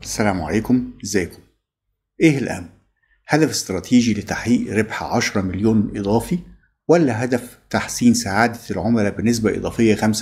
السلام عليكم ازيكم ايه الاهم هدف استراتيجي لتحقيق ربح 10 مليون اضافي ولا هدف تحسين سعادة العملاء بنسبة إضافية 5%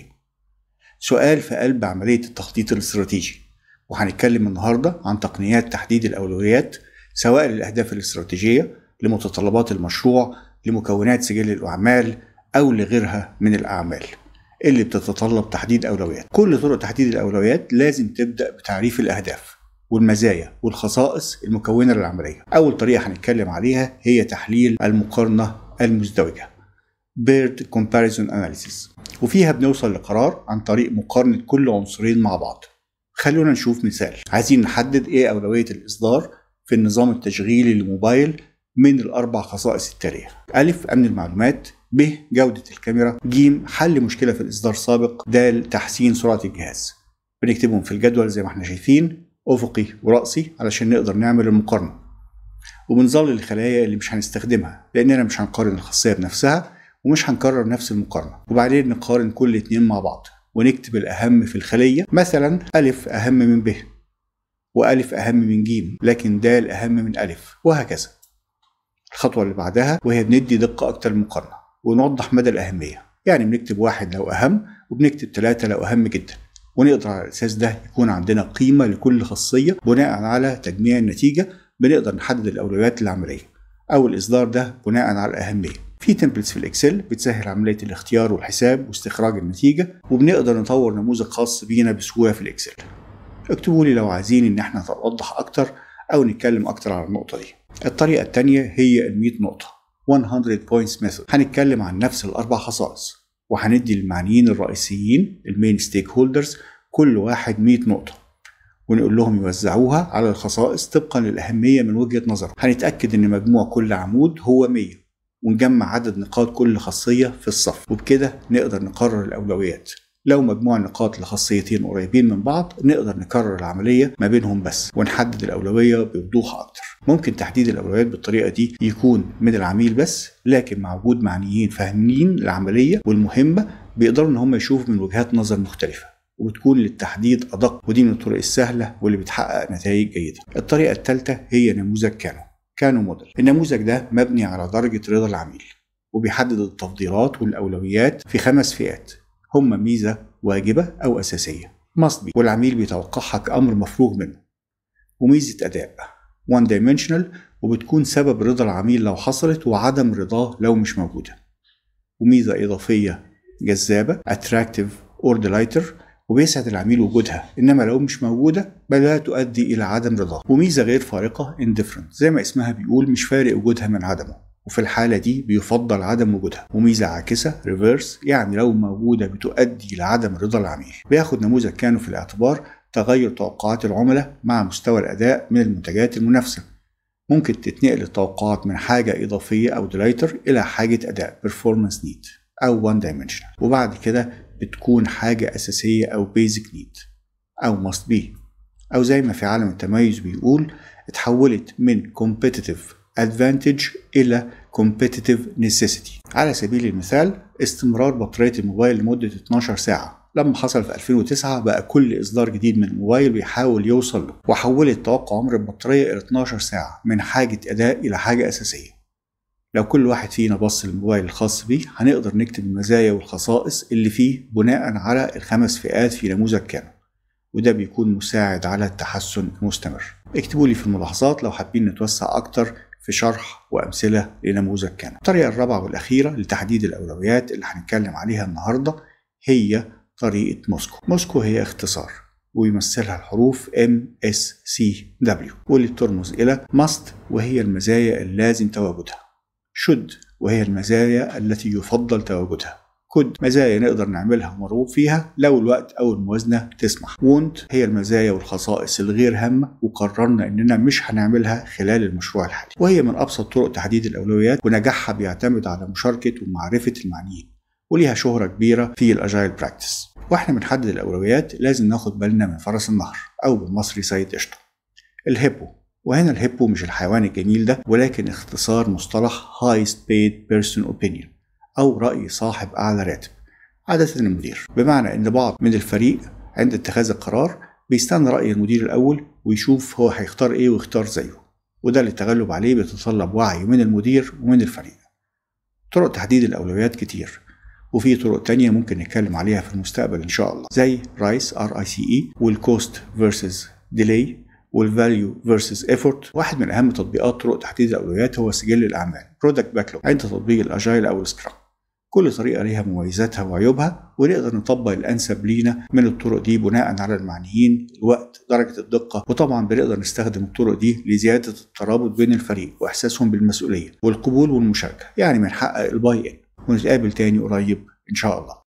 سؤال في قلب عملية التخطيط الاستراتيجي وهنتكلم النهاردة عن تقنيات تحديد الأولويات سواء للأهداف الاستراتيجية لمتطلبات المشروع لمكونات سجل الأعمال أو لغيرها من الأعمال اللي بتتطلب تحديد أولويات كل طرق تحديد الأولويات لازم تبدأ بتعريف الأهداف والمزايا والخصائص المكونة للعملية أول طريقة هنتكلم عليها هي تحليل المقارنة المزدوجة Paired Comparison Analysis وفيها بنوصل لقرار عن طريق مقارنة كل عنصرين مع بعض خلونا نشوف مثال عايزين نحدد ايه أولوية الإصدار في النظام التشغيلي للموبايل من الأربع خصائص التالية ألف أمن المعلومات ب جودة الكاميرا ج حل مشكلة في الإصدار السابق د تحسين سرعة الجهاز بنكتبهم في الجدول زي ما احنا شايفين أفقي ورأسي علشان نقدر نعمل المقارنة وبنظل الخلايا اللي مش هنستخدمها لأننا مش هنقارن الخاصية بنفسها ومش هنكرر نفس المقارنة وبعدين نقارن كل اتنين مع بعض ونكتب الأهم في الخلية مثلا ألف أهم من ب وألف أهم من ج لكن د أهم من ألف وهكذا الخطوة اللي بعدها وهي بندي دقة أكتر للمقارنة ونوضح مدى الأهمية يعني بنكتب واحد لو أهم وبنكتب ثلاثة لو أهم جدا ونقدر على الأساس ده يكون عندنا قيمة لكل خاصية بناء على تجميع النتيجة بنقدر نحدد الأولويات العملية أو الإصدار ده بناء على الأهمية في تمبلتس في الإكسل بتسهل عملية الاختيار والحساب واستخراج النتيجة وبنقدر نطور نموذج خاص بينا بسهولة في الإكسل اكتبوا لي لو عايزين إن احنا نوضح أكتر أو نتكلم أكتر على النقطة دي الطريقة التانية هي ال 100 نقطة 100 points method هنتكلم عن نفس الأربع خصائص وهندي للمعنيين الرئيسيين المين ستيك هولدرز كل واحد 100 نقطة ونقول لهم يوزعوها على الخصائص طبقا للأهمية من وجهة نظرهم هنتأكد إن مجموع كل عمود هو 100 ونجمع عدد نقاط كل خاصية في الصف وبكده نقدر نقرر الأولويات لو مجموع النقاط لخاصيتين قريبين من بعض نقدر نكرر العملية ما بينهم بس ونحدد الأولوية بوضوح أكتر ممكن تحديد الأولويات بالطريقة دي يكون من العميل بس لكن مع وجود معنيين فاهمين العملية والمهمة بيقدروا إن هم يشوفوا من وجهات نظر مختلفة وبتكون للتحديد أدق ودي من الطرق السهلة واللي بتحقق نتائج جيدة الطريقة الثالثة هي نموذج كانو كانو موديل النموذج ده مبني على درجة رضا العميل وبيحدد التفضيلات والأولويات في خمس فئات هم ميزة واجبة أو أساسية must be والعميل بيتوقعها كأمر مفروغ منه وميزة أداء one dimensional وبتكون سبب رضا العميل لو حصلت وعدم رضاه لو مش موجودة وميزة إضافية جذابة attractive or delighter وبيسعد العميل وجودها إنما لو مش موجودة بلا تؤدي إلى عدم رضاه وميزة غير فارقة indifferent زي ما اسمها بيقول مش فارق وجودها من عدمه وفي الحالة دي بيفضل عدم وجودها وميزة عاكسة ريفيرس يعني لو موجودة بتؤدي لعدم رضا العميل بياخد نموذج كانوا في الاعتبار تغير توقعات العملاء مع مستوى الأداء من المنتجات المنافسة ممكن تتنقل التوقعات من حاجة إضافية أو ديلايتر إلى حاجة أداء performance need أو one dimensional وبعد كده بتكون حاجة أساسية أو basic need أو must be أو زي ما في عالم التميز بيقول اتحولت من competitive advantage إلى competitive necessity على سبيل المثال استمرار بطارية الموبايل لمدة 12 ساعة لما حصل في 2009 بقى كل إصدار جديد من الموبايل بيحاول يوصل له وحولت توقع عمر البطارية إلى 12 ساعة من حاجة أداء إلى حاجة أساسية لو كل واحد فينا بص للموبايل الخاص بيه هنقدر نكتب المزايا والخصائص اللي فيه بناء على الخمس فئات في نموذج كانو وده بيكون مساعد على التحسن المستمر اكتبوا لي في الملاحظات لو حابين نتوسع أكتر في شرح وأمثلة لنموذج كانو الطريقة الرابعة والأخيرة لتحديد الأولويات اللي هنتكلم عليها النهاردة هي طريقة موسكو موسكو هي اختصار ويمثلها الحروف M S C W واللي بترمز إلى must وهي المزايا اللازم تواجدها should وهي المزايا التي يفضل تواجدها could مزايا نقدر نعملها مرغوب فيها لو الوقت أو الموازنة تسمح want هي المزايا والخصائص الغير هامة وقررنا إننا مش هنعملها خلال المشروع الحالي وهي من أبسط طرق تحديد الأولويات ونجاحها بيعتمد على مشاركة ومعرفة المعنيين وليها شهرة كبيرة في الأجايل براكتس واحنا بنحدد الأولويات لازم ناخد بالنا من فرس النهر أو بالمصري سيد قشطة الهيبو وهنا الهيبو مش الحيوان الجميل ده ولكن اختصار مصطلح highest paid person opinion أو رأي صاحب أعلى راتب عادة المدير بمعنى أن بعض من الفريق عند اتخاذ القرار بيستنى رأي المدير الأول ويشوف هو هيختار إيه ويختار زيه وده للتغلب عليه بيتطلب وعي من المدير ومن الفريق طرق تحديد الأولويات كتير وفي طرق تانية ممكن نتكلم عليها في المستقبل إن شاء الله زي رايس ار اي سي اي والكوست فيرسز ديلي والفاليو فيرسز ايفورت واحد من اهم تطبيقات طرق تحديد الاولويات هو سجل الاعمال برودكت باكلوج عند تطبيق الاجايل او السكرام كل طريقة ليها مميزاتها وعيوبها ونقدر نطبق الأنسب لينا من الطرق دي بناء على المعنيين الوقت درجة الدقة وطبعا بنقدر نستخدم الطرق دي لزيادة الترابط بين الفريق وإحساسهم بالمسؤولية والقبول والمشاركة يعني بنحقق الباي إن ونتقابل تاني قريب إن شاء الله